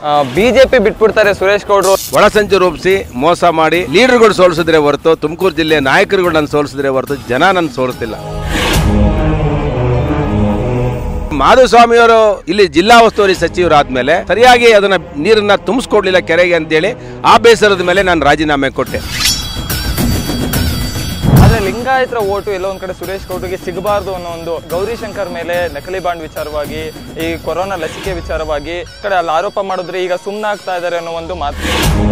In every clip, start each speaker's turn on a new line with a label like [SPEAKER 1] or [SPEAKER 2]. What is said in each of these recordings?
[SPEAKER 1] BJP ಬಿಟ್ಬಿಡ್ತಾರೆ ಸುರೇಶ್ ಗೌಡ್ರು
[SPEAKER 2] ಒಳಸಂಚು ರೂಪಿಸಿ ಮೋಸ ಮಾಡಿ ಲೀಡರ್ಗಳು ಸೋಲಿಸಿದ್ರೆ ಹೊರತು ತುಮಕೂರು ಜಿಲ್ಲೆ ನಾಯಕರುಗಳು ನನ್ನ ಸೋಲಿಸಿದ್ರೆ ಹೊರತು ಜನ ನನ್ನ ಸೋಲಿಸ್ತಿಲ್ಲ ಮಾಧುಸ್ವಾಮಿಯವರು ಇಲ್ಲಿ ಜಿಲ್ಲಾ ಉಸ್ತುವಾರಿ ಸಚಿವರಾದ್ಮೇಲೆ ಸರಿಯಾಗಿ ಅದನ್ನ ನೀರನ್ನ ತುಂಬಿಸ್ಕೊಡ್ಲಿಲ್ಲ ಕೆರೆಗೆ ಅಂತೇಳಿ ಆ ಬೇಸರದ ಮೇಲೆ ನಾನು ರಾಜೀನಾಮೆ ಕೊಟ್ಟೆ
[SPEAKER 1] ಆದ್ರೆ ಲಿಂಗಾಯತರ ಓಟು ಎಲ್ಲೋ ಒಂದ್ ಕಡೆ ಸುರೇಶ್ ಗೌಡ್ರಿಗೆ ಸಿಗಬಾರ್ದು ಅನ್ನೋ ಒಂದು ಗೌರಿಶಂಕರ್ ಮೇಲೆ ನಕಲಿ ಬಾಂಡ್ ವಿಚಾರವಾಗಿ ಈ ಕೊರೋನಾ ಲಸಿಕೆ ವಿಚಾರವಾಗಿ ಈ ಕಡೆ ಅಲ್ಲಿ ಆರೋಪ ಮಾಡಿದ್ರೆ ಈಗ ಸುಮ್ಮನಾಗ್ತಾ ಇದ್ದಾರೆ ಅನ್ನೋ ಒಂದು ಮಾತು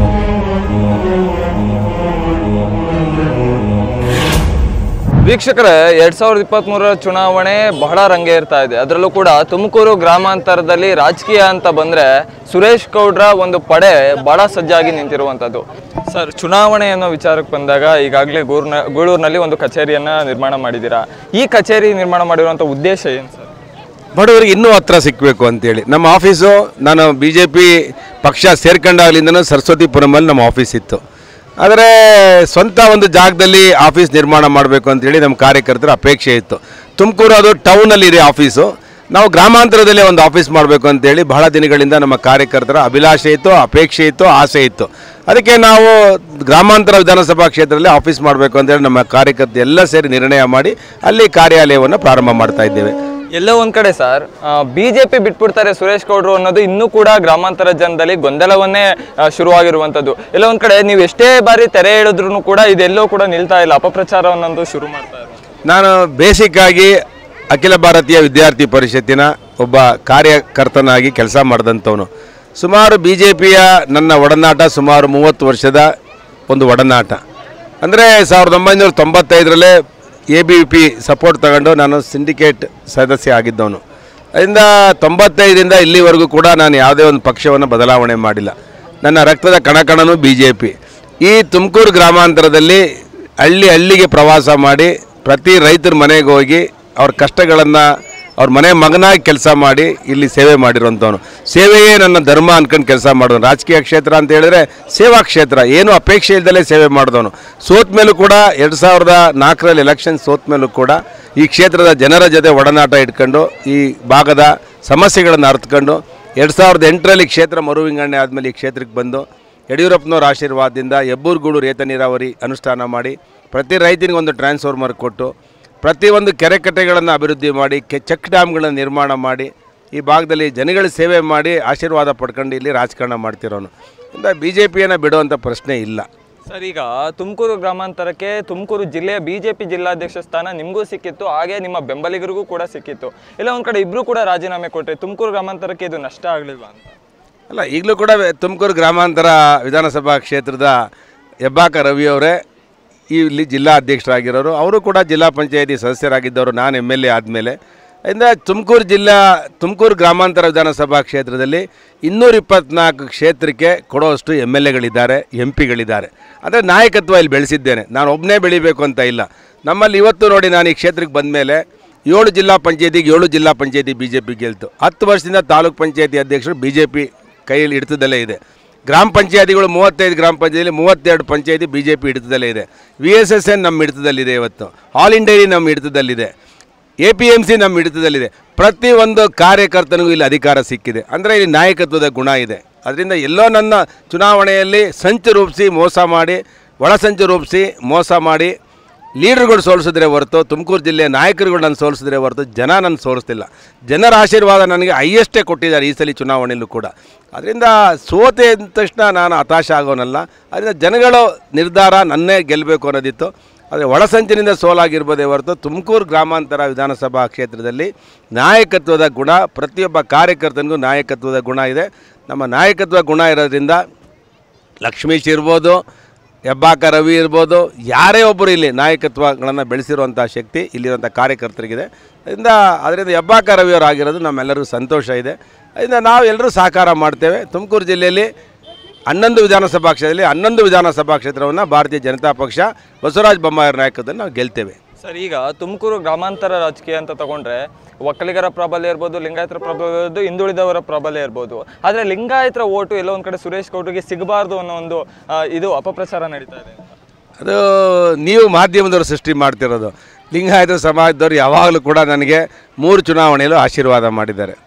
[SPEAKER 1] ವೀಕ್ಷಕರೇ ಎರಡ್ ಸಾವಿರದ ಇಪ್ಪತ್ತ್ ಮೂರರ ಚುನಾವಣೆ ಬಹಳ ರಂಗೇರ್ತಾ ಇದೆ ಅದರಲ್ಲೂ ಕೂಡ ತುಮಕೂರು ಗ್ರಾಮಾಂತರದಲ್ಲಿ ರಾಜಕೀಯ ಅಂತ ಬಂದ್ರೆ ಸುರೇಶ್ ಗೌಡ್ರ ಒಂದು ಪಡೆ ಬಹಳ ಸಜ್ಜಾಗಿ ನಿಂತಿರುವಂತದ್ದು ಸರ್ ಚುನಾವಣೆ ಅನ್ನೋ ವಿಚಾರಕ್ಕೆ ಬಂದಾಗ ಈಗಾಗಲೇ ಗೂರ್ನ ಗೂಳೂರಿನಲ್ಲಿ ಒಂದು ಕಚೇರಿಯನ್ನ ನಿರ್ಮಾಣ ಮಾಡಿದ್ದೀರಾ ಈ ಕಚೇರಿ ನಿರ್ಮಾಣ ಮಾಡಿರುವಂತ ಉದ್ದೇಶ ಏನು ಸರ್
[SPEAKER 2] ಬಡವರಿಗೆ ಇನ್ನೂ ಹತ್ರ ಸಿಕ್ಕಬೇಕು ಅಂತೇಳಿ ನಮ್ಮ ಆಫೀಸು ನಾನು ಬಿ ಜೆ ಪಿ ಪಕ್ಷ ಸೇರ್ಕೊಂಡಾಗ್ಲಿಂದನೂ ಸರಸ್ವತಿಪುರಮಲ್ಲಿ ನಮ್ಮ ಆಫೀಸ್ ಇತ್ತು ಆದರೆ ಸ್ವಂತ ಒಂದು ಜಾಗದಲ್ಲಿ ಆಫೀಸ್ ನಿರ್ಮಾಣ ಮಾಡಬೇಕು ಅಂತೇಳಿ ನಮ್ಮ ಕಾರ್ಯಕರ್ತರ ಅಪೇಕ್ಷೆ ಇತ್ತು ತುಮಕೂರು ಅದು ಟೌನಲ್ಲಿ ಇದೆ ಆಫೀಸು ನಾವು ಗ್ರಾಮಾಂತರದಲ್ಲೇ ಒಂದು ಆಫೀಸ್ ಮಾಡಬೇಕು ಅಂತೇಳಿ ಬಹಳ ದಿನಗಳಿಂದ ನಮ್ಮ ಕಾರ್ಯಕರ್ತರ ಅಭಿಲಾಷೆ ಇತ್ತು ಅಪೇಕ್ಷೆ ಇತ್ತು ಆಸೆ ಇತ್ತು ಅದಕ್ಕೆ ನಾವು ಗ್ರಾಮಾಂತರ ವಿಧಾನಸಭಾ ಕ್ಷೇತ್ರದಲ್ಲಿ ಆಫೀಸ್ ಮಾಡಬೇಕು ಅಂತೇಳಿ ನಮ್ಮ ಕಾರ್ಯಕರ್ತರು ಎಲ್ಲ ಸೇರಿ ನಿರ್ಣಯ ಮಾಡಿ ಅಲ್ಲಿ ಕಾರ್ಯಾಲಯವನ್ನು ಪ್ರಾರಂಭ ಮಾಡ್ತಾ ಇದ್ದೇವೆ
[SPEAKER 1] ಎಲ್ಲೋ ಒಂದ್ ಕಡೆ ಸರ್ ಬಿಜೆಪಿ ಬಿಟ್ಬಿಡ್ತಾರೆ ಸುರೇಶ್ ಗೌಡ್ರು ಅನ್ನೋದು ಇನ್ನೂ ಕೂಡ ಗ್ರಾಮಾಂತರ ಜನದಲ್ಲಿ ಗೊಂದಲವನ್ನೇ ಆ, ಶುರುವಾಗಿರುವಂತದ್ದು ಎಲ್ಲೋ ಒಂದ್ ಕಡೆ ನೀವು ಎಷ್ಟೇ ಬಾರಿ ತೆರೆ ಎಳೆದ್ರು ಕೂಡ ಇದೆಲ್ಲೋ ಕೂಡ ನಿಲ್ತಾ ಇಲ್ಲ ಅಪಪ್ರಚಾರವನ್ನೊಂದು ಶುರು ಮಾಡ್ತಾ ಇದ್ದಾರೆ
[SPEAKER 2] ನಾನು ಬೇಸಿಕ್ ಆಗಿ ಅಖಿಲ ಭಾರತೀಯ ವಿದ್ಯಾರ್ಥಿ ಪರಿಷತ್ತಿನ ಒಬ್ಬ ಕಾರ್ಯಕರ್ತನಾಗಿ ಕೆಲಸ ಮಾಡಿದಂಥವನು ಸುಮಾರು ಬಿ ಜೆ ಪಿಯ ನನ್ನ ಒಡನಾಟ ಸುಮಾರು ಮೂವತ್ತು ವರ್ಷದ ಒಂದು ಒಡನಾಟ ಅಂದರೆ ಸಾವಿರದ ಒಂಬೈನೂರ ತೊಂಬತ್ತೈದರಲ್ಲೇ ಎ ಬಿ ಪಿ ಸಪೋರ್ಟ್ ತಗೊಂಡು ನಾನು ಸಿಂಡಿಕೇಟ್ ಸದಸ್ಯ ಆಗಿದ್ದವನು ಅದರಿಂದ ತೊಂಬತ್ತೈದರಿಂದ ಇಲ್ಲಿವರೆಗೂ ಕೂಡ ನಾನು ಯಾವುದೇ ಒಂದು ಪಕ್ಷವನ್ನು ಬದಲಾವಣೆ ಮಾಡಿಲ್ಲ ನನ್ನ ರಕ್ತದ ಕಣಕಣನೂ ಬಿ ಜೆ ಪಿ ಈ ತುಮಕೂರು ಗ್ರಾಮಾಂತರದಲ್ಲಿ ಹಳ್ಳಿ ಹಳ್ಳಿಗೆ ಪ್ರವಾಸ ಮಾಡಿ ಪ್ರತಿ ರೈತರ ಮನೆಗೆ ಹೋಗಿ ಅವ್ರ ಕಷ್ಟಗಳನ್ನು ಅವ್ರ ಮನೆ ಮಗನಾಗಿ ಕೆಲಸ ಮಾಡಿ ಇಲ್ಲಿ ಸೇವೆ ಮಾಡಿರುವಂಥವನು ಸೇವೆಯೇ ನನ್ನ ಧರ್ಮ ಅನ್ಕೊಂಡು ಕೆಲಸ ಮಾಡೋನು ರಾಜಕೀಯ ಕ್ಷೇತ್ರ ಅಂತ ಹೇಳಿದ್ರೆ ಸೇವಾ ಕ್ಷೇತ್ರ ಏನು ಅಪೇಕ್ಷೆ ಇಲ್ದಲೇ ಸೇವೆ ಮಾಡಿದವನು ಸೋತ ಮೇಲೂ ಕೂಡ ಎರಡು ಸಾವಿರದ ನಾಲ್ಕರಲ್ಲಿ ಎಲೆಕ್ಷನ್ ಸೋತ ಮೇಲೂ ಕೂಡ ಈ ಕ್ಷೇತ್ರದ ಜನರ ಜೊತೆ ಒಡನಾಟ ಇಟ್ಕೊಂಡು ಈ ಭಾಗದ ಸಮಸ್ಯೆಗಳನ್ನು ಅರ್ಥಕೊಂಡು ಎರಡು ಸಾವಿರದ ಎಂಟರಲ್ಲಿ ಕ್ಷೇತ್ರ ಮರು ವಿಂಗಡಣೆ ಆದಮೇಲೆ ಈ ಕ್ಷೇತ್ರಕ್ಕೆ ಬಂದು ಯಡಿಯೂರಪ್ಪನವ್ರ ಆಶೀರ್ವಾದದಿಂದ ಹೆಬ್ಬೂರುಗೂಡು ಏತ ನೀರಾವರಿ ಅನುಷ್ಠಾನ ಮಾಡಿ ಪ್ರತಿ ರೈತನಿಗೆ ಒಂದು ಟ್ರಾನ್ಸ್ಫಾರ್ಮರ್ ಕೊಟ್ಟು ಪ್ರತಿಯೊಂದು ಕೆರೆ ಕಟ್ಟೆಗಳನ್ನು ಅಭಿವೃದ್ಧಿ ಮಾಡಿ ಕೆ ಚೆಕ್ ಡ್ಯಾಮ್ಗಳನ್ನು ನಿರ್ಮಾಣ ಮಾಡಿ ಈ ಭಾಗದಲ್ಲಿ ಜನಗಳ ಸೇವೆ ಮಾಡಿ ಆಶೀರ್ವಾದ ಪಡ್ಕೊಂಡು ಇಲ್ಲಿ ರಾಜಕಾರಣ ಮಾಡ್ತಿರೋನು ಇಂದ ಬಿ ಜೆ ಪಿಯನ್ನು ಬಿಡುವಂಥ ಪ್ರಶ್ನೆ ಇಲ್ಲ
[SPEAKER 1] ಸರ್ ಈಗ ತುಮಕೂರು ಗ್ರಾಮಾಂತರಕ್ಕೆ ತುಮಕೂರು ಜಿಲ್ಲೆಯ ಬಿಜೆಪಿ ಜಿಲ್ಲಾಧ್ಯಕ್ಷ ಸ್ಥಾನ ನಿಮಗೂ ಸಿಕ್ಕಿತ್ತು ಹಾಗೆ ನಿಮ್ಮ ಬೆಂಬಲಿಗರಿಗೂ ಕೂಡ ಸಿಕ್ಕಿತ್ತು ಇಲ್ಲ ಒಂದ್ ಕಡೆ ಇಬ್ರು ಕೂಡ ರಾಜೀನಾಮೆ ಕೊಟ್ರಿ ತುಮಕೂರು ಗ್ರಾಮಾಂತರಕ್ಕೆ ಇದು ನಷ್ಟ ಆಗ್ಲಿಲ್ವಾ ಅಂತ
[SPEAKER 2] ಅಲ್ಲ ಈಗಲೂ ಕೂಡ ವೆ- ತುಮಕೂರು ಗ್ರಾಮಾಂತರ ವಿಧಾನಸಭಾ ಕ್ಷೇತ್ರದ ಹೆಬ್ಬಾಕ ರವಿಯವರೇ ಈ ಇಲ್ಲಿ ಜಿಲ್ಲಾ ಅಧ್ಯಕ್ಷರಾಗಿರೋರು ಅವರು ಕೂಡ ಜಿಲ್ಲಾ ಪಂಚಾಯತಿ ಸದಸ್ಯರಾಗಿದ್ದವರು ನಾನು ಎಮ್ ಎಲ್ ಎ ಆದಮೇಲೆ ಇಂದ ತುಮಕೂರು ಜಿಲ್ಲಾ ತುಮಕೂರು ಗ್ರಾಮಾಂತರ ವಿಧಾನಸಭಾ ಕ್ಷೇತ್ರದಲ್ಲಿ ಇನ್ನೂರ ಇಪ್ಪತ್ನಾಲ್ಕು ಕ್ಷೇತ್ರಕ್ಕೆ ಕೊಡೋಷ್ಟು ಎಮ್ ಎಲ್ ಎಗಳಿದ್ದಾರೆ ಎಂ ಪಿಗಳಿದ್ದಾರೆ ಅಂದರೆ ನಾಯಕತ್ವ ಇಲ್ಲಿ ಬೆಳೆಸಿದ್ದೇನೆ ನಾನು ಒಬ್ಬನೇ ಬೆಳಿಬೇಕು ಅಂತ ಇಲ್ಲ ನಮ್ಮಲ್ಲಿ ಇವತ್ತು ನೋಡಿ ನಾನು ಈ ಕ್ಷೇತ್ರಕ್ಕೆ ಬಂದ ಮೇಲೆ ಏಳು ಜಿಲ್ಲಾ ಪಂಚಾಯತಿಗೆ ಏಳು ಜಿಲ್ಲಾ ಪಂಚಾಯತಿ ಬಿ ಜೆ ಪಿ ಗೆಲ್ತು ಹತ್ತು ವರ್ಷದಿಂದ ತಾಲೂಕ್ ಪಂಚಾಯತಿ ಅಧ್ಯಕ್ಷರು ಬಿ ಜೆ ಪಿ ಕೈಯಲ್ಲಿ ಹಿಡಿತದಲ್ಲೇ ಇದೆ ಗ್ರಾಮ ಪಂಚಾಯತಿಗಳು ಮೂವತ್ತೈದು ಗ್ರಾಮ ಪಂಚಾಯತಿಲಿ ಮೂವತ್ತೆರಡು ಪಂಚಾಯತಿ ಬಿ ಜೆ ಪಿ ಹಿಡಿತದಲ್ಲೇ ಇದೆ ವಿ ಎಸ್ ಎಸ್ ಎನ್ ನಮ್ಮ ಹಿಡಿತದಲ್ಲಿದೆ ಇವತ್ತು ಆಲ್ ಇಂಡಿಯಾ ನಮ್ಮ ಹಿಡಿತದಲ್ಲಿದೆ ಎ ಪಿ ಎಮ್ ಸಿ ನಮ್ಮ ಹಿಡಿತದಲ್ಲಿದೆ ಪ್ರತಿಯೊಂದು ಕಾರ್ಯಕರ್ತನಿಗೂ ಇಲ್ಲಿ ಅಧಿಕಾರ ಸಿಕ್ಕಿದೆ ಅಂದರೆ ಇಲ್ಲಿ ನಾಯಕತ್ವದ ಗುಣ ಇದೆ ಅದರಿಂದ ಎಲ್ಲೋ ನನ್ನ ಚುನಾವಣೆಯಲ್ಲಿ ಸಂಚು ರೂಪಿಸಿ ಮೋಸ ಮಾಡಿ ಒಳಸಂಚು ರೂಪಿಸಿ ಮೋಸ ಮಾಡಿ ಲೀಡರ್ಗಳು ಸೋಲಿಸಿದ್ರೆ ಹೊರತು ತುಮಕೂರು ಜಿಲ್ಲೆಯ ನಾಯಕರುಗಳು ನನ್ನ ಸೋಲಿಸಿದ್ರೆ ಹೊರತು ಜನ ನನ್ನ ಸೋಲಿಸ್ತಿಲ್ಲ ಜನರ ಆಶೀರ್ವಾದ ನನಗೆ ಹೈಯೆಸ್ಟೇ ಕೊಟ್ಟಿದ್ದಾರೆ ಈ ಸಲ ಚುನಾವಣೆಯಲ್ಲೂ ಕೂಡ ಅದರಿಂದ ಸೋತೆ ಅಂದ ತಕ್ಷಣ ನಾನು ಹತಾಶ ಆಗೋನಲ್ಲ ಅದರಿಂದ ಜನಗಳ ನಿರ್ಧಾರ ನನ್ನೇ ಗೆಲ್ಲಬೇಕು ಅನ್ನೋದಿತ್ತು ಆದರೆ ಒಳಸಂಚಿನಿಂದ ಸೋಲಾಗಿರ್ಬೋದೇ ಹೊರತು ತುಮಕೂರು ಗ್ರಾಮಾಂತರ ವಿಧಾನಸಭಾ ಕ್ಷೇತ್ರದಲ್ಲಿ ನಾಯಕತ್ವದ ಗುಣ ಪ್ರತಿಯೊಬ್ಬ ಕಾರ್ಯಕರ್ತನಿಗೂ ನಾಯಕತ್ವದ ಗುಣ ಇದೆ ನಮ್ಮ ನಾಯಕತ್ವ ಗುಣ ಇರೋದ್ರಿಂದ ಲಕ್ಷ್ಮೀಶ್ ಇರ್ಬೋದು ಹೆಬ್ಬಾಕ ರವಿ ಇರ್ಬೋದು ಯಾರೇ ಒಬ್ಬರು ಇಲ್ಲಿ ನಾಯಕತ್ವಗಳನ್ನು ಬೆಳೆಸಿರುವಂಥ ಶಕ್ತಿ ಇಲ್ಲಿರುವಂಥ ಕಾರ್ಯಕರ್ತರಿಗಿದೆ ಅದರಿಂದ ಅದರಿಂದ ಹೆಬ್ಬಾಕ ರವಿಯವರು ಆಗಿರೋದು ನಮ್ಮೆಲ್ಲರಿಗೂ ಸಂತೋಷ ಇದೆ ಅದರಿಂದ ನಾವು ಎಲ್ಲರೂ ಸಹಕಾರ ಮಾಡ್ತೇವೆ ತುಮಕೂರು ಜಿಲ್ಲೆಯಲ್ಲಿ ಹನ್ನೊಂದು ವಿಧಾನಸಭಾ ಕ್ಷೇತ್ರದಲ್ಲಿ ಹನ್ನೊಂದು ವಿಧಾನಸಭಾ ಕ್ಷೇತ್ರವನ್ನು ಭಾರತೀಯ ಜನತಾ ಪಕ್ಷ ಬಸವರಾಜ ಬೊಮ್ಮಾಯಿಯವ್ರ ನಾಯಕತ್ವದಲ್ಲಿ ನಾವು ಗೆಲ್ತೇವೆ
[SPEAKER 1] ಸರ್ ಈಗ ತುಮಕೂರು ಗ್ರಾಮಾಂತರ ರಾಜಕೀಯ ಅಂತ ತಗೊಂಡ್ರೆ ಒಕ್ಕಲಿಗರ ಪ್ರಾಬಲ್ಯ ಇರ್ಬೋದು ಲಿಂಗಾಯತರ ಪ್ರಾಬಲ್ಯ ಇರ್ಬೋದು ಹಿಂದುಳಿದವರ ಪ್ರಾಬಲ್ಯ ಇರ್ಬೋದು ಆದರೆ ಲಿಂಗಾಯತರ ಓಟು ಎಲ್ಲೋ ಒಂದು ಕಡೆ ಸುರೇಶ್ ಗೌಡ್ರಿಗೆ ಸಿಗಬಾರ್ದು ಅನ್ನೋ ಒಂದು ಆ, ಇದು ಅಪಪ್ರಚಾರ ನಡೀತಾ ಇದೆ
[SPEAKER 2] ಅದು ನೀವು ಮಾಧ್ಯಮದವರು ಸೃಷ್ಟಿ ಮಾಡ್ತಿರೋದು ಲಿಂಗಾಯತ ಸಮಾಜದವರು ಯಾವಾಗಲೂ ಕೂಡ ನನಗೆ ಮೂರು ಚುನಾವಣೆಯಲ್ಲೂ ಆಶೀರ್ವಾದ ಮಾಡಿದ್ದಾರೆ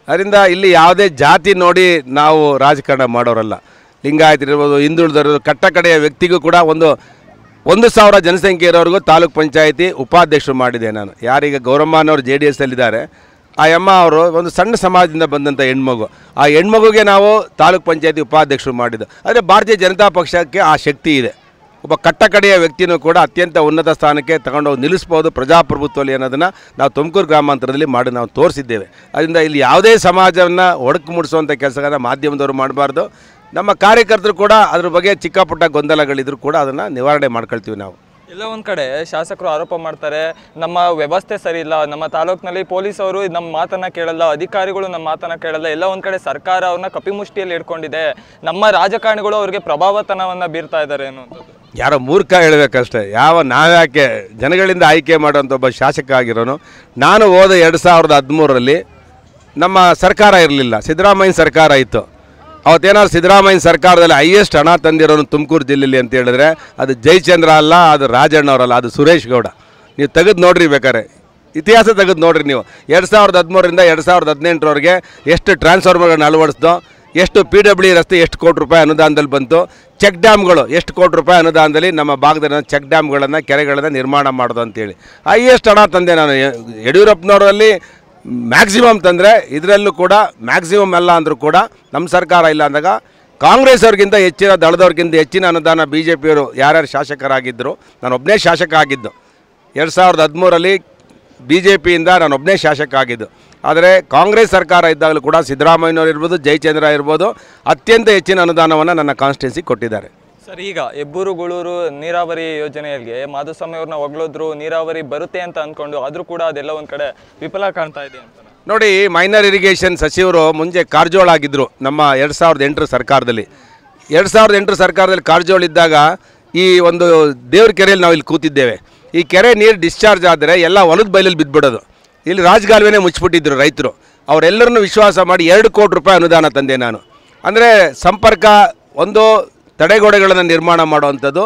[SPEAKER 2] ಅದರಿಂದ ಇಲ್ಲಿ ಯಾವುದೇ ಜಾತಿ ನೋಡಿ ನಾವು ರಾಜಕಾರಣ ಮಾಡೋರಲ್ಲ ಲಿಂಗಾಯತರಿರ್ಬೋದು ಹಿಂದುಳಿದವರು ಕಟ್ಟ ಕಡೆಯ ವ್ಯಕ್ತಿಗೂ ಕೂಡ ಒಂದು ಒಂದು ಸಾವಿರ ಜನಸಂಖ್ಯೆ ಇರೋರಿಗೂ ತಾಲೂಕ್ ಪಂಚಾಯತಿ ಉಪಾಧ್ಯಕ್ಷರು ಮಾಡಿದೆ ನಾನು ಯಾರೀಗ ಗೌರಮ್ಮನವರು ಜೆ ಡಿ ಎಸ್ಸಲ್ಲಿದ್ದಾರೆ ಆ ಅಮ್ಮ ಅವರು ಒಂದು ಸಣ್ಣ ಸಮಾಜದಿಂದ ಬಂದಂಥ ಹೆಣ್ಮಗು ಆ ಹೆಣ್ಮಗುಗೆ ನಾವು ತಾಲೂಕ್ ಪಂಚಾಯತಿ ಉಪಾಧ್ಯಕ್ಷರು ಮಾಡಿದ್ದು ಆದರೆ ಭಾರತೀಯ ಜನತಾ ಪಕ್ಷಕ್ಕೆ ಆ ಶಕ್ತಿ ಇದೆ ಒಬ್ಬ ಕಟ್ಟಕಡೆಯ ವ್ಯಕ್ತಿನೂ ಕೂಡ ಅತ್ಯಂತ ಉನ್ನತ ಸ್ಥಾನಕ್ಕೆ ತಗೊಂಡೋಗಿ ನಿಲ್ಲಿಸ್ಬೋದು ಪ್ರಜಾಪ್ರಭುತ್ವದಲ್ಲಿ ಅನ್ನೋದನ್ನು ನಾವು ತುಮಕೂರು ಗ್ರಾಮಾಂತರದಲ್ಲಿ ಮಾಡಿ ನಾವು ತೋರಿಸಿದ್ದೇವೆ ಅದರಿಂದ ಇಲ್ಲಿ ಯಾವುದೇ ಸಮಾಜವನ್ನು ಒಡಕು ಮೂಡಿಸುವಂಥ ಕೆಲಸಗಳನ್ನ ಮಾಧ್ಯಮದವರು ಮಾಡಬಾರ್ದು ನಮ್ಮ ಕಾರ್ಯಕರ್ತರು ಕೂಡ ಅದ್ರ ಬಗ್ಗೆ ಚಿಕ್ಕ ಪುಟ್ಟ ಗೊಂದಲಗಳಿದ್ರು ಕೂಡ ಅದನ್ನು ನಿವಾರಣೆ ಮಾಡ್ಕೊಳ್ತೀವಿ ನಾವು
[SPEAKER 1] ಎಲ್ಲ ಒಂದ್ ಕಡೆ ಶಾಸಕರು ಆರೋಪ ಮಾಡ್ತಾರೆ ನಮ್ಮ ವ್ಯವಸ್ಥೆ ಸರಿ ಇಲ್ಲ ನಮ್ಮ ತಾಲೂಕಿನಲ್ಲಿ ಪೊಲೀಸ್ ಅವರು ನಮ್ಮ ಮಾತನ್ನ ಕೇಳಲ್ಲ ಅಧಿಕಾರಿಗಳು ನಮ್ಮ ಮಾತನ್ನ ಕೇಳಲ್ಲ ಎಲ್ಲ ಒಂದ್ ಕಡೆ ಸರ್ಕಾರ ಅವ್ರನ್ನ ಕಪಿಮುಷ್ಟಿಯಲ್ಲಿ ಇಟ್ಕೊಂಡಿದೆ ನಮ್ಮ ರಾಜಕಾರಣಿಗಳು ಅವ್ರಿಗೆ ಪ್ರಭಾವತನವನ್ನ ಬೀರ್ತಾ ಇದ್ದಾರೆ ಅನ್ನುವಂಥದ್ದು
[SPEAKER 2] ಯಾರೋ ಮೂರ್ಖ ಹೇಳಬೇಕಷ್ಟೇ ಯಾವ ನಾವ್ಯಾಕೆ ಜನಗಳಿಂದ ಆಯ್ಕೆ ಮಾಡೋಂಥ ಒಬ್ಬ ಶಾಸಕ ಆಗಿರೋನು ನಾನು ಹೋದ ಎರಡು ಸಾವಿರದ ಹದಿಮೂರರಲ್ಲಿ ನಮ್ಮ ಸರ್ಕಾರ ಇರಲಿಲ್ಲ ಸಿದ್ದರಾಮಯ್ಯ ಸರ್ಕಾರ ಇತ್ತು ಅವತ್ತೇನಾದ್ರು ಸಿದ್ದರಾಮಯ್ಯ ಸರ್ಕಾರದಲ್ಲಿ ಹೈಯೆಸ್ಟ್ ಹಣ ತಂದಿರೋನು ತುಮಕೂರು ಜಿಲ್ಲೆಯಲ್ಲಿ ಅಂತ ಹೇಳಿದ್ರೆ ಅದು ಜಯಚಂದ್ರ ಅಲ್ಲ ಅದು ರಾಜಣ್ಣವರಲ್ಲ ಅದು ಸುರೇಶ್ ಗೌಡ ನೀವು ತೆಗೆದು ನೋಡ್ರಿ ಬೇಕಾರೆ ಇತಿಹಾಸ ತೆಗೆದು ನೋಡ್ರಿ ನೀವು ಎರಡು ಸಾವಿರದ ಹದಿಮೂರರಿಂದ ಎರಡು ಸಾವಿರದ ಹದಿನೆಂಟರವರೆಗೆ ಎಷ್ಟು ಟ್ರಾನ್ಸ್ಫಾರ್ಮರ್ಗಳನ್ನ ಅಳವಡಿಸ್ದೋ ಎಷ್ಟು ಪಿ ಡಬ್ಲ್ಯೂ ರಸ್ತೆ ಎಷ್ಟು ಕೋಟಿ ರೂಪಾಯಿ ಅನುದಾನದಲ್ಲಿ ಬಂತು ಚೆಕ್ ಡ್ಯಾಮ್ಗಳು ಎಷ್ಟು ಕೋಟಿ ರೂಪಾಯಿ ಅನುದಾನದಲ್ಲಿ ನಮ್ಮ ಭಾಗದಲ್ಲಿ ಚೆಕ್ ಡ್ಯಾಮ್ಗಳನ್ನು ಕೆರೆಗಳನ್ನು ನಿರ್ಮಾಣ ಮಾಡೋದು ಅಂತೇಳಿ ಹೈಯೆಸ್ಟ್ ಹಣ ತಂದೆ ನಾನು ಯ- ಯಡಿಯೂರಪ್ಪನವರಲ್ಲಿ ಮ್ಯಾಕ್ಸಿಮಮ್ ತಂದರೆ ಇದರಲ್ಲೂ ಕೂಡ ಮ್ಯಾಕ್ಸಿಮಮ್ ಎಲ್ಲ ಅಂದರೂ ಕೂಡ ನಮ್ಮ ಸರ್ಕಾರ ಇಲ್ಲ ಅಂದಾಗ ಕಾಂಗ್ರೆಸ್ ಅವ್ರಿಗಿಂತ ಹೆಚ್ಚಿನ ದಳದವ್ರಿಗಿಂತ ಹೆಚ್ಚಿನ ಅನುದಾನ ಬಿ ಜೆ ಪಿಯವರು ಯಾರ್ಯಾರು ಶಾಸಕರಾಗಿದ್ದರು ನಾನು ಒಬ್ಬನೇ ಶಾಸಕ ಆಗಿದ್ದು ಎರಡು ಸಾವಿರದ ಹದಿಮೂರರಲ್ಲಿ ಬಿ ಜೆ ಪಿಯಿಂದ ನಾನು ಒಬ್ಬನೇ ಶಾಸಕ ಆಗಿದ್ದು ಆದರೆ ಕಾಂಗ್ರೆಸ್ ಸರ್ಕಾರ ಇದ್ದಾಗಲೂ ಕೂಡ ಸಿದ್ದರಾಮಯ್ಯನವರು ಇರ್ಬೋದು ಜಯಚಂದ್ರ ಇರ್ಬೋದು ಅತ್ಯಂತ ಹೆಚ್ಚಿನ ಅನುದಾನವನ್ನು ನನ್ನ ಕಾನ್ಸ್ಟಿಟ್ಯೂನ್ಸಿ ಕೊಟ್ಟಿದ್ದಾರೆ
[SPEAKER 1] ಸರ್ ಈಗ ಹೆಬ್ಬೂರು ಗುಳೂರು ನೀರಾವರಿ ಯೋಜನೆಯಲ್ಲಿ ಮಾಧುಸ್ವಾಮಿ ಅವ್ರನ್ನ ಹೊಗಳೋದ್ರು ನೀರಾವರಿ ಬರುತ್ತೆ ಅಂತ ಅಂದ್ಕೊಂಡು ಆದ್ರೂ ಕೂಡ ಅದೆಲ್ಲ ಒಂದ್ ಕಡೆ ವಿಫಲ ಕಾಣ್ತಾ ಇದೆ ಅಂತ
[SPEAKER 2] ನೋಡಿ ಮೈನರ್ ಇರಿಗೇಷನ್ ಸಚಿವರು ಮುಂಚೆ ಕಾರಜೋಳ ಆಗಿದ್ದರು ನಮ್ಮ ಎರಡು ಸಾವಿರದ ಎಂಟರ ಸರ್ಕಾರದಲ್ಲಿ ಎರಡು ಸಾವಿರದ ಎಂಟರ ಸರ್ಕಾರದಲ್ಲಿ ಕಾರಜೋಳ ಇದ್ದಾಗ ಈ ಒಂದು ದೇವ್ರ ಕೆರೆಯಲ್ಲಿ ನಾವು ಇಲ್ಲಿ ಕೂತಿದ್ದೇವೆ ಈ ಕೆರೆ ನೀರು ಡಿಸ್ಚಾರ್ಜ್ ಆದರೆ ಎಲ್ಲ ಹೊಲದ ಬೈಲಲ್ಲಿ ಬಿದ್ದುಬಿಡೋದು ಇಲ್ಲಿ ರಾಜಗಾಲುವೆನೇ ಮುಚ್ಚಿಬಿಟ್ಟಿದ್ರು ರೈತರು ಅವರೆಲ್ಲರನ್ನು ವಿಶ್ವಾಸ ಮಾಡಿ ಎರಡು ಕೋಟಿ ರೂಪಾಯಿ ಅನುದಾನ ತಂದೆ ನಾನು ಅಂದರೆ ಸಂಪರ್ಕ ಒಂದು ತಡೆಗೋಡೆಗಳನ್ನು ನಿರ್ಮಾಣ ಮಾಡುವಂಥದ್ದು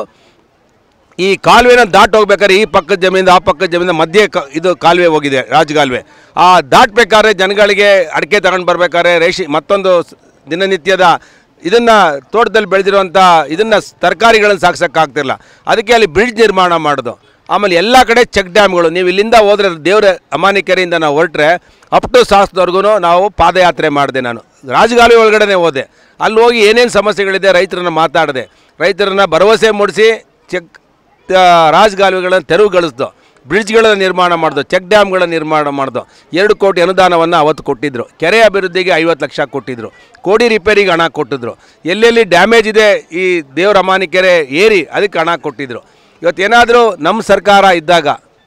[SPEAKER 2] ಈ ಕಾಲುವೆನ ದಾಟ್ ಹೋಗ್ಬೇಕಾದ್ರೆ ಈ ಪಕ್ಕದ ಜಮೀನಿಂದ ಆ ಪಕ್ಕದ ಜಮೀನಿಂದ ಮಧ್ಯೆ ಕ ಇದು ಕಾಲುವೆ ಹೋಗಿದೆ ರಾಜಕಾಲುವೆ ಆ ದಾಟ್ಬೇಕಾದ್ರೆ ಜನಗಳಿಗೆ ಅಡಿಕೆ ತಗೊಂಡು ಬರ್ಬೇಕಾದ್ರೆ ರೇಷಿ ಮತ್ತೊಂದು ಸ್- ದಿನನಿತ್ಯದ ಇದನ್ನು ತೋಟದಲ್ಲಿ ಬೆಳೆದಿರುವಂಥ ಇದನ್ನು ತರಕಾರಿಗಳನ್ನು ಸಾಕ್ಸೋಕ್ಕಾಗ್ತಿರಲ್ಲ ಅದಕ್ಕೆ ಅಲ್ಲಿ ಬ್ರಿಡ್ಜ್ ನಿರ್ಮಾಣ ಮಾಡೋದು ಆಮೇಲೆ ಎಲ್ಲ ಕಡೆ ಚೆಕ್ ಡ್ಯಾಮ್ಗಳು ನೀವು ಇಲ್ಲಿಂದ ಹೋದ್ರೆ ದೇವರ ಅಮಾನಿಕೆರೆಯಿಂದ ನಾವು ಹೊರಟ್ರೆ ಅಪ್ ಟು ಸಾಸ್ದವರೆಗೂ ನಾವು ಪಾದಯಾತ್ರೆ ಮಾಡಿದೆ ನಾನು ರಾಜಗಾಲುವೆ ಒಳಗಡೆ ಹೋದೆ ಅಲ್ಲಿ ಹೋಗಿ ಏನೇನು ಸಮಸ್ಯೆಗಳಿದೆ ರೈತರನ್ನ ಮಾತಾಡಿದೆ ರೈತರನ್ನ ಭರವಸೆ ಮೂಡಿಸಿ ಚೆಕ್ ರಾಜಗಾಲುವೆಗಳನ್ನು ತೆರವುಗೊಳಿಸ್ದು ಬ್ರಿಡ್ಜ್ಗಳನ್ನು ನಿರ್ಮಾಣ ಮಾಡ್ದು ಚೆಕ್ ಡ್ಯಾಮ್ಗಳ ನಿರ್ಮಾಣ ಮಾಡ್ದು ಎರಡು ಕೋಟಿ ಅನುದಾನವನ್ನು ಅವತ್ತು ಕೊಟ್ಟಿದ್ದರು ಕೆರೆ ಅಭಿವೃದ್ಧಿಗೆ ಐವತ್ತು ಲಕ್ಷ ಕೊಟ್ಟಿದ್ದರು ಕೋಡಿ ರಿಪೇರಿಗೆ ಹಣ ಕೊಟ್ಟಿದ್ರು ಎಲ್ಲೆಲ್ಲಿ ಡ್ಯಾಮೇಜ್ ಇದೆ ಈ ದೇವರ ಅಮಾನಿ ಕೆರೆ ಏರಿ ಅದಕ್ಕೆ ಹಣ ಕೊಟ್ಟಿದ್ದರು ಇವತ್ತೇನಾದರೂ ನಮ್ಮ ಸರ್ಕಾರ ಇದ್ದಾಗ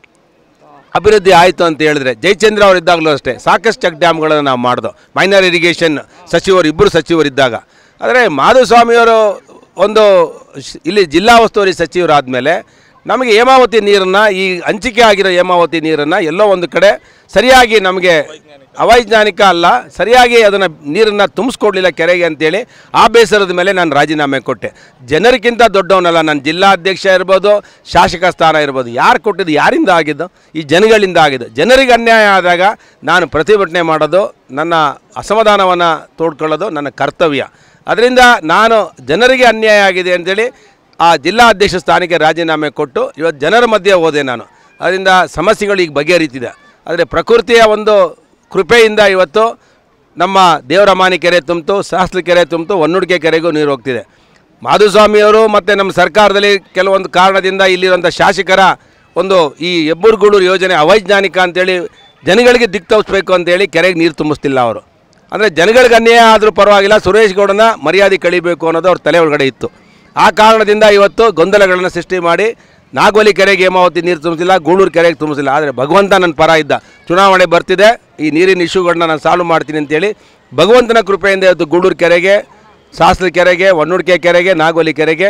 [SPEAKER 2] ಅಭಿವೃದ್ಧಿ ಆಯಿತು ಅಂತ ಹೇಳಿದ್ರೆ ಜಯಚಂದ್ರ ಅವರು ಇದ್ದಾಗಲೂ ಅಷ್ಟೇ ಸಾಕಷ್ಟು ಚೆಕ್ ಡ್ಯಾಮ್ಗಳನ್ನು ನಾವು ಮಾಡ್ದು ಮೈನರ್ ಇರಿಗೇಷನ್ ಸಚಿವರು ಇಬ್ಬರು ಸಚಿವರಿದ್ದಾಗ ಆದರೆ ಮಾಧುಸ್ವಾಮಿಯವರು ಒಂದು ಶ್- ಇಲ್ಲಿ ಜಿಲ್ಲಾ ಉಸ್ತುವಾರಿ ಸಚಿವರಾದಮೇಲೆ ನಮಗೆ ಹೇಮಾವತಿ ನೀರನ್ನು ಈ ಹಂಚಿಕೆ ಆಗಿರೋ ಹೇಮಾವತಿ ನೀರನ್ನು ಎಲ್ಲೋ ಒಂದು ಕಡೆ ಸರಿಯಾಗಿ ನಮಗೆ ಅವೈಜ್ಞಾನಿಕ ಅಲ್ಲ ಸರಿಯಾಗಿ ಅದನ್ನು ನೀರನ್ನು ತುಂಬಿಸ್ಕೊಡ್ಲಿಲ್ಲ ಕೆರೆಗೆ ಅಂತೇಳಿ ಆ ಬೇಸರದ ಮೇಲೆ ನಾನು ರಾಜೀನಾಮೆ ಕೊಟ್ಟೆ ಜನರಿಗಿಂತ ದೊಡ್ಡವನಲ್ಲ ನಾನು ಜಿಲ್ಲಾಧ್ಯಕ್ಷ ಇರ್ಬೋದು ಶಾಸಕ ಸ್ಥಾನ ಇರ್ಬೋದು ಯಾರು ಕೊಟ್ಟಿದ್ದು ಯಾರಿಂದ ಆಗಿದ್ದು ಈ ಜನಗಳಿಂದ ಆಗಿದ್ದು ಜನರಿಗೆ ಅನ್ಯಾಯ ಆದಾಗ ನಾನು ಪ್ರತಿಭಟನೆ ಮಾಡೋದು ನನ್ನ ಅಸಮಾಧಾನವನ್ನು ತೋಡ್ಕೊಳ್ಳೋದು ನನ್ನ ಕರ್ತವ್ಯ ಅದರಿಂದ ನಾನು ಜನರಿಗೆ ಅನ್ಯಾಯ ಆಗಿದೆ ಅಂತೇಳಿ ಆ ಜಿಲ್ಲಾ ಅಧ್ಯಕ್ಷ ಸ್ಥಾನಕ್ಕೆ ರಾಜೀನಾಮೆ ಕೊಟ್ಟು ಇವತ್ತು ಜನರ ಮಧ್ಯೆ ಹೋದೆ ನಾನು ಅದರಿಂದ ಸಮಸ್ಯೆಗಳು ಈಗ ಬಗೆಹರಿತಿದೆ ಆದರೆ ಪ್ರಕೃತಿಯ ಒಂದು ಕೃಪೆಯಿಂದ ಇವತ್ತು ನಮ್ಮ ದೇವರಮಾನಿ ಕೆರೆ ತುಂಬಿತು ಸಾಸ್ಲಿ ಕೆರೆ ತುಂಬಿತು ಒನ್ನುಡಿಕೆ ಕೆರೆಗೂ ನೀರು ಹೋಗ್ತಿದೆ ಮಾಧುಸ್ವಾಮಿಯವರು ಮತ್ತು ನಮ್ಮ ಸರ್ಕಾರದಲ್ಲಿ ಕೆಲವೊಂದು ಕಾರಣದಿಂದ ಇಲ್ಲಿರುವಂಥ ಶಾಸಕರ ಒಂದು ಈ ಹೆಬ್ಬೂರುಗೂಡೂರು ಯೋಜನೆ ಅವೈಜ್ಞಾನಿಕ ಅಂತೇಳಿ ಜನಗಳಿಗೆ ದಿಕ್ಕು ತೋರಿಸ್ಬೇಕು ಅಂತೇಳಿ ಕೆರೆಗೆ ನೀರು ತುಂಬಿಸ್ತಿಲ್ಲ ಅವರು ಅಂದರೆ ಜನಗಳಿಗೆ ಅನ್ಯಾಯ ಆದರೂ ಪರವಾಗಿಲ್ಲ ಸುರೇಶ್ ಗೌಡನ ಮರ್ಯಾದೆ ಕಳಿಬೇಕು ಅನ್ನೋದು ಅವ್ರ ತಲೆ ಒಳಗಡೆ ಇತ್ತು ಆ ಕಾರಣದಿಂದ ಇವತ್ತು ಗೊಂದಲಗಳನ್ನು ಸೃಷ್ಟಿ ಮಾಡಿ ನಾಗೋಲಿ ಕೆರೆಗೆ ಹೇಮಾವತಿ ನೀರು ತುಂಬಿಸಿಲ್ಲ ಗೂಳೂರು ಕೆರೆಗೆ ತುಂಬಿಸಿಲ್ಲ ಆದರೆ ಭಗವಂತ ನನ್ನ ಪರ ಇದ್ದ ಚುನಾವಣೆ ಬರ್ತಿದೆ ಈ ನೀರಿನ ಇಶ್ಯೂಗಳನ್ನ ನಾನು ಸಾಲ್ವ್ ಮಾಡ್ತೀನಿ ಅಂತೇಳಿ ಭಗವಂತನ ಕೃಪೆಯಿಂದ ಇವತ್ತು ಗೂಳೂರು ಕೆರೆಗೆ ಸಾಸ್ಲಿ ಕೆರೆಗೆ ಒನ್ನುಡ್ಕೆ ಕೆರೆಗೆ ನಾಗೋಲಿ ಕೆರೆಗೆ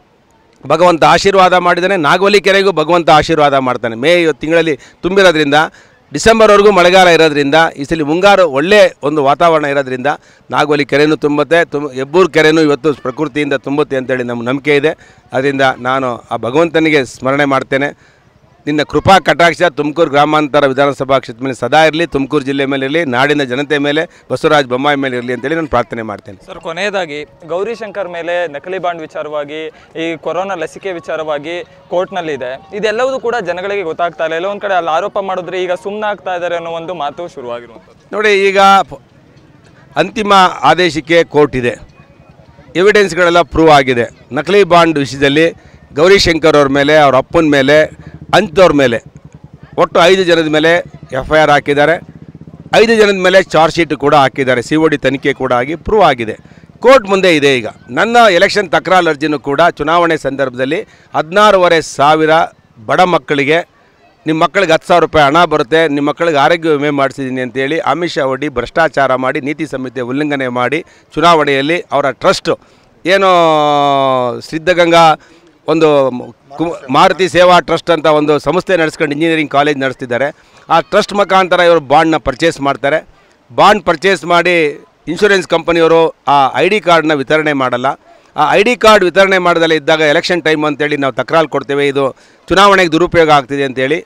[SPEAKER 2] ಭಗವಂತ ಆಶೀರ್ವಾದ ಮಾಡಿದ್ದಾನೆ ನಾಗೋಲಿ ಕೆರೆಗೂ ಭಗವಂತ ಆಶೀರ್ವಾದ ಮಾಡ್ತಾನೆ ಮೇ ಇವತ್ತು ತಿಂಗಳಲ್ಲಿ ತುಂಬಿರೋದ್ರಿಂದ ಡಿಸೆಂಬರ್ವರೆಗೂ ಮಳೆಗಾಲ ಇರೋದ್ರಿಂದ ಈ ಸಲ ಮುಂಗಾರು ಒಳ್ಳೆ ಒಂದು ವಾತಾವರಣ ಇರೋದ್ರಿಂದ ನಾಗೋಲಿ ಕೆರೆನೂ ತುಂಬುತ್ತೆ ತುಂಬ ಹೆಬ್ಬೂರು ಕೆರೆನೂ ಇವತ್ತು ಪ್ರಕೃತಿಯಿಂದ ತುಂಬುತ್ತೆ ಅಂತೇಳಿ ನಮ್ಮ ನಂಬಿಕೆ ಇದೆ ಅದರಿಂದ ನಾನು ಆ ಭಗವಂತನಿಗೆ ಸ್ಮರಣೆ ಮಾಡ್ತೇನೆ ನಿನ್ನ ಕೃಪಾ ಕಟಾಕ್ಷ ತುಮಕೂರು ಗ್ರಾಮಾಂತರ ವಿಧಾನಸಭಾ ಕ್ಷೇತ್ರ ಮೇಲೆ ಸದಾ ಇರಲಿ ತುಮಕೂರು ಜಿಲ್ಲೆ ಮೇಲೆ ಇರಲಿ ನಾಡಿನ ಜನತೆ ಮೇಲೆ ಬಸವರಾಜ ಬೊಮ್ಮಾಯಿ ಮೇಲೆ ಇರಲಿ ಅಂತೇಳಿ ನಾನು ಪ್ರಾರ್ಥನೆ ಮಾಡ್ತೇನೆ
[SPEAKER 1] ಸರ್ ಕೊನೆಯದಾಗಿ ಗೌರಿಶಂಕರ್ ಮೇಲೆ ನಕಲಿ ಬಾಂಡ್ ವಿಚಾರವಾಗಿ ಈ ಕೊರೋನಾ ಲಸಿಕೆ ವಿಚಾರವಾಗಿ ಕೋರ್ಟ್ನಲ್ಲಿದೆ ಇದೆಲ್ಲವೂ ಕೂಡ ಜನಗಳಿಗೆ ಗೊತ್ತಾಗ್ತಾ ಇಲ್ಲ ಎಲ್ಲೋ ಒಂದು ಕಡೆ ಅಲ್ಲಿ ಆರೋಪ ಮಾಡಿದ್ರೆ ಈಗ ಸುಮ್ಮನೆ ಆಗ್ತಾ ಇದ್ದಾರೆ ಅನ್ನೋ ಒಂದು ಮಾತು ಶುರುವಾಗಿರುವಂಥದ್ದು
[SPEAKER 2] ನೋಡಿ ಈಗ ಪ- ಅಂತಿಮ ಆದೇಶಕ್ಕೆ ಕೋರ್ಟ್ ಇದೆ ಎವಿಡೆನ್ಸ್ಗಳೆಲ್ಲ ಪ್ರೂವ್ ಆಗಿದೆ ನಕಲಿ ಬಾಂಡ್ ವಿಷಯದಲ್ಲಿ ಗೌರಿಶಂಕರ್ ಅವ್ರ ಮೇಲೆ ಅವ್ರ ಅಪ್ಪನ ಮೇಲೆ ಅಂಥವ್ರ ಮೇಲೆ ಒಟ್ಟು ಐದು ಜನದ ಮೇಲೆ ಎಫ್ ಐ ಆರ್ ಹಾಕಿದ್ದಾರೆ ಐದು ಜನದ ಮೇಲೆ ಚಾರ್ಜ್ ಶೀಟ್ ಕೂಡ ಹಾಕಿದ್ದಾರೆ ಸಿ ಒ ಡಿ ತನಿಖೆ ಕೂಡ ಆಗಿ ಪ್ರೂವ್ ಆಗಿದೆ ಕೋರ್ಟ್ ಮುಂದೆ ಇದೆ ಈಗ ನನ್ನ ಎಲೆಕ್ಷನ್ ತಕರಾರು ಅರ್ಜಿನೂ ಕೂಡ ಚುನಾವಣೆ ಸಂದರ್ಭದಲ್ಲಿ ಹದಿನಾರೂವರೆ ಸಾವಿರ ಬಡ ಮಕ್ಕಳಿಗೆ ನಿಮ್ಮ ಮಕ್ಕಳಿಗೆ ಹತ್ತು ಸಾವಿರ ರೂಪಾಯಿ ಹಣ ಬರುತ್ತೆ ನಿಮ್ಮ ಮಕ್ಕಳಿಗೆ ಆರೋಗ್ಯ ವಿಮೆ ಮಾಡಿಸಿದ್ದೀನಿ ಅಂತೇಳಿ ಅಮಿತ್ ಶಾ ಒಡ್ಡಿ ಭ್ರಷ್ಟಾಚಾರ ಮಾಡಿ ನೀತಿ ಸಂಹಿತೆ ಉಲ್ಲಂಘನೆ ಮಾಡಿ ಚುನಾವಣೆಯಲ್ಲಿ ಅವರ ಟ್ರಸ್ಟು ಏನು ಸಿದ್ಧಗಂಗಾ ಒಂದು ಕು ಮಾರುತಿ ಸೇವಾ ಟ್ರಸ್ಟ್ ಅಂತ ಒಂದು ಸಂಸ್ಥೆ ನಡೆಸ್ಕೊಂಡು ಇಂಜಿನಿಯರಿಂಗ್ ಕಾಲೇಜ್ ನಡೆಸ್ತಿದ್ದಾರೆ ಆ ಟ್ರಸ್ಟ್ ಮುಖಾಂತರ ಇವರು ಬಾಂಡ್ನ ಪರ್ಚೇಸ್ ಮಾಡ್ತಾರೆ ಬಾಂಡ್ ಪರ್ಚೇಸ್ ಮಾಡಿ ಇನ್ಶೂರೆನ್ಸ್ ಕಂಪನಿಯವರು ಆ ಐ ಡಿ ಕಾರ್ಡ್ನ ವಿತರಣೆ ಮಾಡಲ್ಲ ಆ ಐ ಡಿ ಕಾರ್ಡ್ ವಿತರಣೆ ಮಾಡದಲ್ಲೇ ಇದ್ದಾಗ ಎಲೆಕ್ಷನ್ ಟೈಮ್ ಅಂತೇಳಿ ನಾವು ತಕರಾರು ಕೊಡ್ತೇವೆ ಇದು ಚುನಾವಣೆಗೆ ದುರುಪಯೋಗ ಆಗ್ತಿದೆ ಅಂತೇಳಿ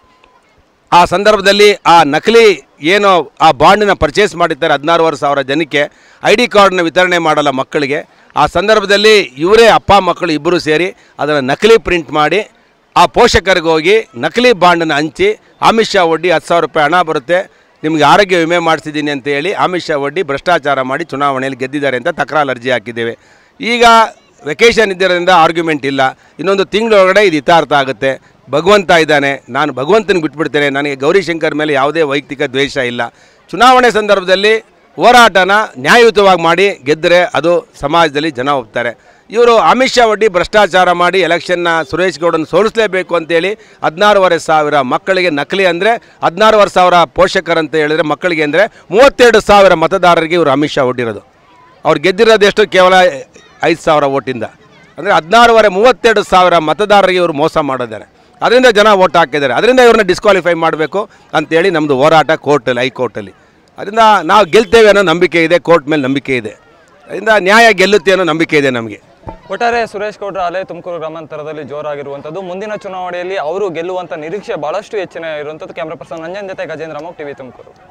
[SPEAKER 2] ಆ ಸಂದರ್ಭದಲ್ಲಿ ಆ ನಕಲಿ ಏನು ಆ ಬಾಂಡನ್ನ ಪರ್ಚೇಸ್ ಮಾಡಿರ್ತಾರೆ ಹದಿನಾರುವರೆ ಸಾವಿರ ಜನಕ್ಕೆ ಐ ಡಿ ಕಾರ್ಡ್ನ ವಿತರಣೆ ಮಾಡಲ್ಲ ಮಕ್ಕಳಿಗೆ ಆ ಸಂದರ್ಭದಲ್ಲಿ ಇವರೇ ಅಪ್ಪ ಮಕ್ಕಳು ಇಬ್ಬರು ಸೇರಿ ಅದನ್ನು ನಕಲಿ ಪ್ರಿಂಟ್ ಮಾಡಿ ಆ ಪೋಷಕರಿಗೆ ಹೋಗಿ ನಕಲಿ ಬಾಂಡನ್ನು ಹಂಚಿ ಅಮಿತ್ ಶಾ ಒಡ್ಡಿ ಹತ್ತು ಸಾವಿರ ರೂಪಾಯಿ ಹಣ ಬರುತ್ತೆ ನಿಮಗೆ ಆರೋಗ್ಯ ವಿಮೆ ಮಾಡಿಸಿದ್ದೀನಿ ಅಂತ ಹೇಳಿ ಅಮಿತ್ ಶಾ ಒಡ್ಡಿ ಭ್ರಷ್ಟಾಚಾರ ಮಾಡಿ ಚುನಾವಣೆಯಲ್ಲಿ ಗೆದ್ದಿದ್ದಾರೆ ಅಂತ ತಕರಾರು ಅರ್ಜಿ ಹಾಕಿದ್ದೇವೆ ಈಗ ವೆಕೇಷನ್ ಇದ್ದಿರೋದ್ರಿಂದ ಆರ್ಗ್ಯುಮೆಂಟ್ ಇಲ್ಲ ಇನ್ನೊಂದು ತಿಂಗಳೊಳಗಡೆ ಇದು ಇತಾರ್ಥ ಆಗುತ್ತೆ ಭಗವಂತ ಇದ್ದಾನೆ ನಾನು ಭಗವಂತನಿಗೆ ಬಿಟ್ಬಿಡ್ತೇನೆ ನನಗೆ ಗೌರಿಶಂಕರ್ ಮೇಲೆ ಯಾವುದೇ ವೈಯಕ್ತಿಕ ದ್ವೇಷ ಇಲ್ಲ ಚುನಾವಣೆ ಸಂದರ್ಭದಲ್ಲಿ ಹೋರಾಟನ ನ್ಯಾಯಯುತವಾಗಿ ಮಾಡಿ ಗೆದ್ದರೆ ಅದು ಸಮಾಜದಲ್ಲಿ ಜನ ಒಪ್ತಾರೆ ಇವರು ಅಮಿತ್ ಶಾ ಒಡ್ಡಿ ಭ್ರಷ್ಟಾಚಾರ ಮಾಡಿ ಎಲೆಕ್ಷನ್ನ ಸುರೇಶ್ ಗೌಡನ ಸೋಲಿಸಲೇಬೇಕು ಅಂತೇಳಿ ಹದಿನಾರೂವರೆ ಸಾವಿರ ಮಕ್ಕಳಿಗೆ ನಕಲಿ ಅಂದರೆ ಹದಿನಾರೂವರೆ ಸಾವಿರ ಪೋಷಕರಂತ ಹೇಳಿದ್ರೆ ಮಕ್ಕಳಿಗೆ ಅಂದರೆ ಮೂವತ್ತೆರಡು ಸಾವಿರ ಮತದಾರರಿಗೆ ಇವರು ಅಮಿತ್ ಶಾ ಒಡ್ಡಿರೋದು ಅವ್ರು ಗೆದ್ದಿರೋದೆಷ್ಟು ಕೇವಲ ಐದು ಸಾವಿರ ಓಟಿಂದ ಅಂದರೆ ಹದಿನಾರೂವರೆ ಮೂವತ್ತೆರಡು ಸಾವಿರ ಮತದಾರರಿಗೆ ಇವರು ಮೋಸ ಮಾಡಿದ್ದಾರೆ ಅದರಿಂದ ಜನ ಓಟ್ ಹಾಕಿದ್ದಾರೆ ಅದರಿಂದ ಇವ್ರನ್ನ ಡಿಸ್ಕ್ವಾಲಿಫೈ ಮಾಡಬೇಕು ಅಂತೇಳಿ ನಮ್ಮದು ಹೋರಾಟ ಕೋರ್ಟಲ್ಲಿ ಹೈಕೋರ್ಟಲ್ಲಿ ಅದರಿಂದ ನಾವು ಗೆಲ್ತೇವೆ ಅನ್ನೋ ನಂಬಿಕೆ ಇದೆ ಕೋರ್ಟ್ ಮೇಲೆ ನಂಬಿಕೆ ಇದೆ ಅದರಿಂದ ನ್ಯಾಯ ಗೆಲ್ಲುತ್ತೆ ಅನ್ನೋ ನಂಬಿಕೆ ಇದೆ ನಮಗೆ
[SPEAKER 1] ಒಟ್ಟಾರೆ ಸುರೇಶ್ ಗೌಡ್ರ ಅಲೆ ತುಮಕೂರು ಗ್ರಾಮಾಂತರದಲ್ಲಿ ಜೋರಾಗಿರುವಂಥದ್ದು ಮುಂದಿನ ಚುನಾವಣೆಯಲ್ಲಿ ಅವರು ಗೆಲ್ಲುವಂಥ ನಿರೀಕ್ಷೆ ಬಹಳಷ್ಟು ಹೆಚ್ಚಿನ ಇರುವಂಥದ್ದು ಕ್ಯಾಮ್ರಾ ಪರ್ಸನ್ ನಂಜನ್ ಜೊತೆ ಗಜೇಂದ್ರ ಮೋಕ್ ಟಿವಿ ತುಮಕೂರು